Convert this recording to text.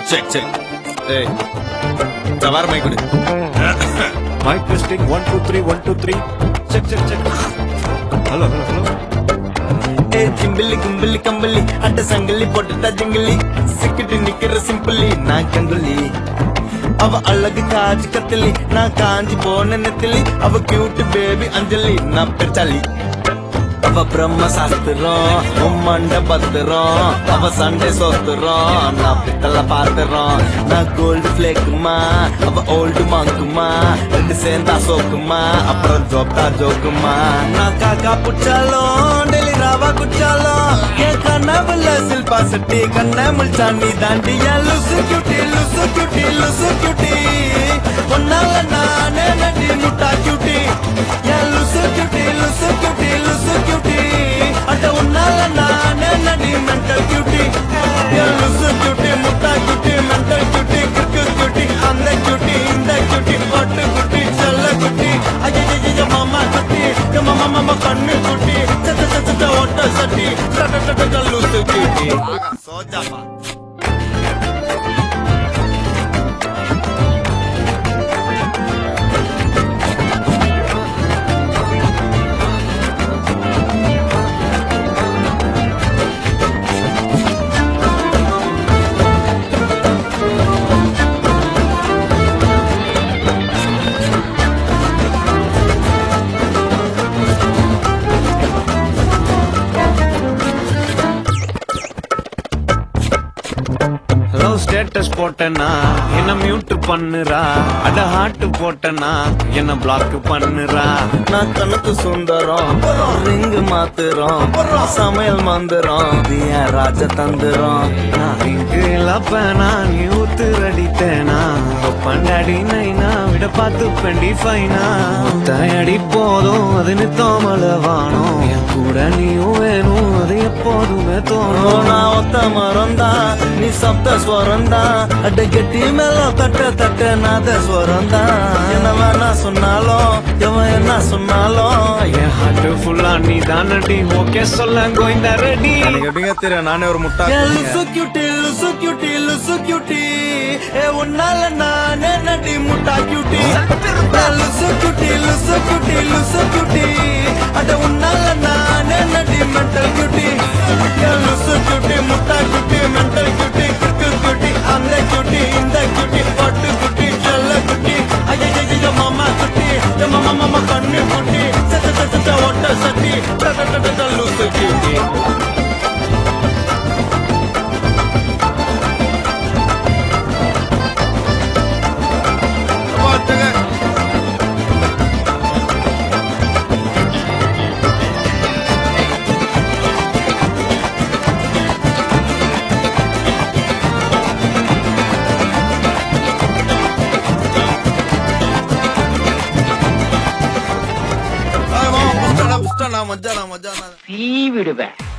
check check ஏய் சவார மைக்குடு mic testing one two three one two three check check check hello hello hello ஏ சிம்பிள்ளி கும்பிள்ளி கம்பளி அட்ட சங்கிலி போட்டுட்டா ஜங்கிலி சிக்கிட்டு நிக்கிற சிம்பிளி நான் கங்குலி அவ அழகு காஜி கத்திலி நான் காஞ்சி போன நெத்திலி அவ கியூட் பேபி அஞ்சலி நான் பெருச்சாலி அவ பிரம்ம சாஸ்திரம் உம்மண்ட பத்திரம் அவ சண்டே சோத்துறோம் நான் பித்தள பாத்துறோம் நான் கோல்டு பிளேக்குமா அவ ஓல்டு மாங்குமா ரெண்டு சேர்ந்தா சோக்குமா அப்புறம் ஜோப்தா ஜோக்குமா நான் காக்கா புச்சாலும் டெல்லி ராவா குச்சாலும் என் கண்ணாவில் சில்பா சட்டி கண்ண முல்சாண்டி தாண்டி என் லுசு கியூட்டி லுசு கியூட்டி லுசு கியூட்டி ஒன்னால நானே நடி முட்டா கியூட்டி என் லுசு கியூட்டி லுசு கியூட்டி லுசு கியூட்டி அட உன்னால நானே நடி மென்டல் கியூட்டி என் லுசு கியூட்டி முட்டா கியூட்டி மென்டல் கியூட்டி கிற்கு கியூட்டி அந்த கியூட்டி இந்த கியூட்டி பட்டு குட்டி செல்ல குட்டி ஐயோ மாமா குட்டி மாமா மாமா கண்ணு குட்டி சத்த சத்த ஓட்ட சட்டி லுசு கியூட்டி சோஜாப்பா ஹலோ ஸ்டேட்டஸ் போட்டனா என்ன மியூட் பண்ணுறா அட ஹார்ட் போட்டனா என்ன பிளாக் பண்ணுறா நான் கணக்கு சுந்தரம் ரிங் மாத்துறோம் சமையல் மந்திரம் தியா ராஜ தந்திரம் நான் இங்கு இழப்பேனா நீ ஊத்து அடித்தேனா பண்டாடி நைனா விட பார்த்து பெண்டி ஃபைனா தயடி போதும் அது நித்தோமல வானம் என் கூட நீயும் வேணும் அது எப்போதுமே ஓ, தோணும் நான் ஒத்த மரந்தா நீ சப்த ஸ்வரந்தா அட கெட்டி மேல தட்ட தட்ட நாத ஸ்வரந்தா என்ன வேணா சொன்னாலும் எவன் என்ன சொன்னாலும் என் ஹார்ட் ஃபுல்லா நீ தானடி ஓகே சொல்ல கோயிந்தா ரெடி எப்படிங்க தெரியும் நானே ஒரு முட்டா ஏ லுசு கியூட்டி லுசு கியூட்டி லுசு கியூட்டி ஏ உன்னால நானே நடி முட்டா கியூட்டி ஏ லுசு கியூட்டி லுசு கியூட்டி லுசு கியூட்டி அட உன்னால நானே நடி மென்டல் கியூட்டி ஏ லுசு கியூட்டி முட்டா கியூட்டி மென்டல் கியூட்டி கிற்கு கியூட்டி அந்த கியூட்டி இந்த கியூட்டி பட்டு குட்டி செல்ல குட்டி ஐயோ மாமா குட்டி ஏ மாமா மாமா கண்ணு குட்டி சத்த சத்த சத்த ஒட்ட சட்டி லுசு கியூட்டி மஜா மஜா தீ விடுவேன்